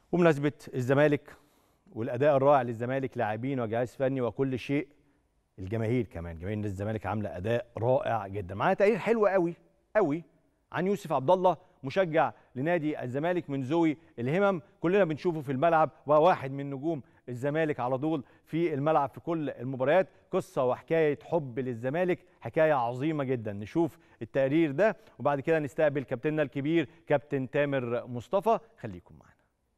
بمناسبة الزمالك والأداء الرائع للزمالك لاعبين وجهاز فني وكل شيء الجماهير كمان جماهير نادي الزمالك عاملة أداء رائع جدا معانا تقرير حلو قوي قوي عن يوسف عبد الله مشجع لنادي الزمالك من ذوي الهمم كلنا بنشوفه في الملعب وواحد من نجوم الزمالك على طول في الملعب في كل المباريات قصة وحكاية حب للزمالك حكاية عظيمة جدا نشوف التقرير ده وبعد كده نستقبل كابتننا الكبير كابتن تامر مصطفى خليكم معنا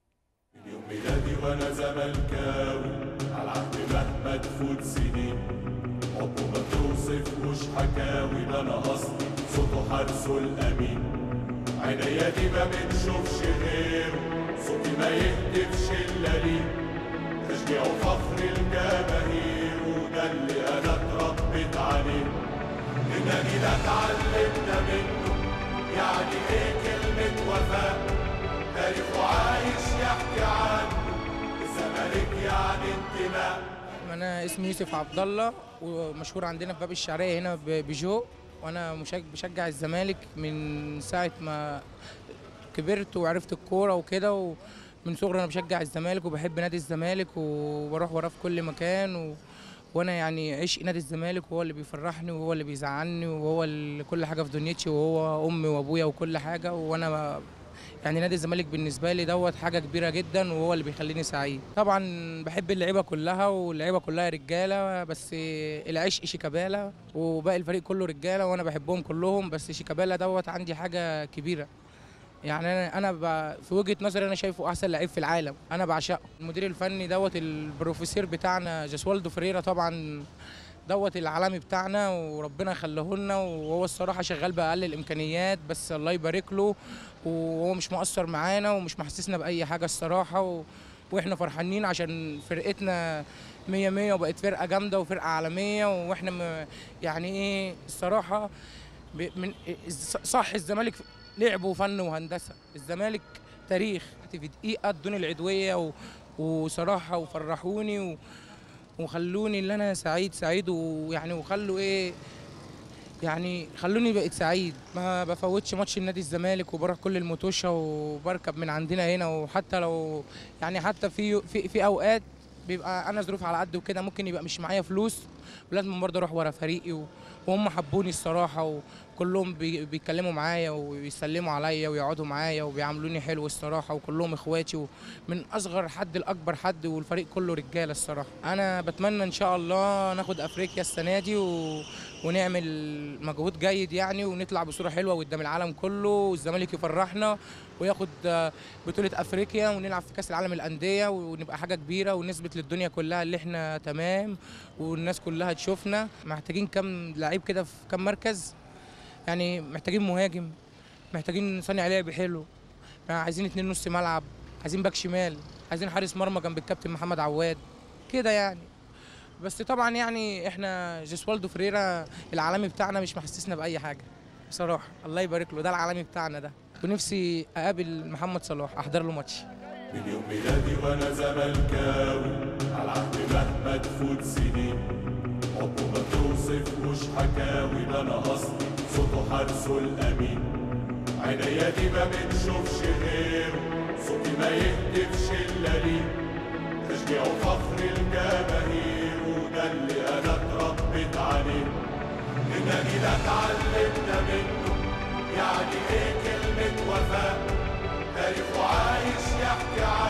يوم ميلادي وانا زملكاوي على العهد مهما تفوت سنين حبه ما توصفهوش حكاوي ده انا اصلي صوته حارسه الامين عينيا دي ما بتشوفش غيره صوتي ما يهتفش الا ليه تشجيع وفخر الجماهير وده اللي انا اتربيت عليه النادي ده اتعلمنا منه يعني ايه كلمة وفاء تاريخه عايش يحكي عنه الزمالك يعني انتماء انا اسمي يوسف عبد الله ومشهور عندنا في باب الشعريه هنا ب- بجو وانا مشج- بشجع الزمالك من ساعه ما كبرت وعرفت الكوره وكده ومن صغري انا بشجع الزمالك وبحب نادي الزمالك وبروح وراه في كل مكان و... وانا يعني عشق نادي الزمالك وهو اللي بيفرحني وهو اللي بيزعلني وهو اللي كل حاجه في دنيتي وهو امي وابويا وكل حاجه وانا يعني نادي الزمالك بالنسبه لي دوت حاجه كبيره جدا وهو اللي بيخليني سعيد طبعا بحب اللعيبه كلها واللعيبه كلها رجاله بس العشق شيكابالا وباقي الفريق كله رجاله وانا بحبهم كلهم بس شيكابالا دوت عندي حاجه كبيره يعني انا انا ب... في وجهه نظري انا شايفه احسن لعيب في العالم انا بعشقه المدير الفني دوت البروفيسور بتاعنا جاسوالدو فريرا طبعا دوت العالمي بتاعنا وربنا يخليه لنا وهو الصراحه شغال باقل الامكانيات بس الله يبارك له وهو مش مقصر معانا ومش محسسنا باي حاجه الصراحه و... واحنا فرحانين عشان فرقتنا مية مية وبقت فرقه جامده وفرقه عالميه واحنا م... يعني ايه الصراحه ب... من صح الزمالك لعب وفن وهندسه الزمالك تاريخ في دقيقه ادوني العدويه و... وصراحه وفرحوني و... وخلوني اللي انا سعيد سعيد ويعني وخلوا ايه يعني خلوني بقيت سعيد ما بفوتش ماتش النادي الزمالك وبروح كل الموتوشه وبركب من عندنا هنا وحتى لو يعني حتى في في في اوقات بيبقى انا ظروف على قد وكده ممكن يبقى مش معايا فلوس ولازم برضه اروح ورا فريقي و- وهم حبوني الصراحه وكلهم بي- بيتكلموا معايا ويسلموا عليا ويقعدوا معايا وبيعاملوني حلو الصراحه وكلهم اخواتي ومن اصغر حد لاكبر حد والفريق كله رجاله الصراحه انا بتمنى ان شاء الله ناخد افريقيا السنه دي و... ونعمل مجهود جيد يعني ونطلع بصوره حلوه قدام العالم كله والزمالك يفرحنا وياخد آه، بطوله افريقيا ونلعب في كاس العالم الانديه ونبقى حاجه كبيره ونثبت للدنيا كلها اللي احنا تمام والناس كلها تشوفنا محتاجين كام لعيب كده في كام مركز يعني محتاجين مهاجم محتاجين صانع لعب حلو عايزين اتنين نص ملعب عايزين باك شمال عايزين حارس مرمى جنب الكابتن محمد عواد كده يعني بس طبعا يعني احنا جيسوالدو فريرا العالمي بتاعنا مش محسسنا باي حاجه بصراحه الله يبارك له ده العالمي بتاعنا ده ونفسي اقابل محمد صلاح احضر له ماتش من يوم ميلادي وانا زملكاوي على العهد مهما تفوت سنين حبه ما توصفهوش حكاوي ده انا اصلي صوته حارسه الامين عينيا دي ما بتشوفش غيره صوتي ما يهتفش الا ليه تشجيع وفخر الجماهير وده اللي انا اتربيت عليه النادي ده اتعلمنا منه يعني ايه كلمة وفاء تاريخه عايش يحكي عنه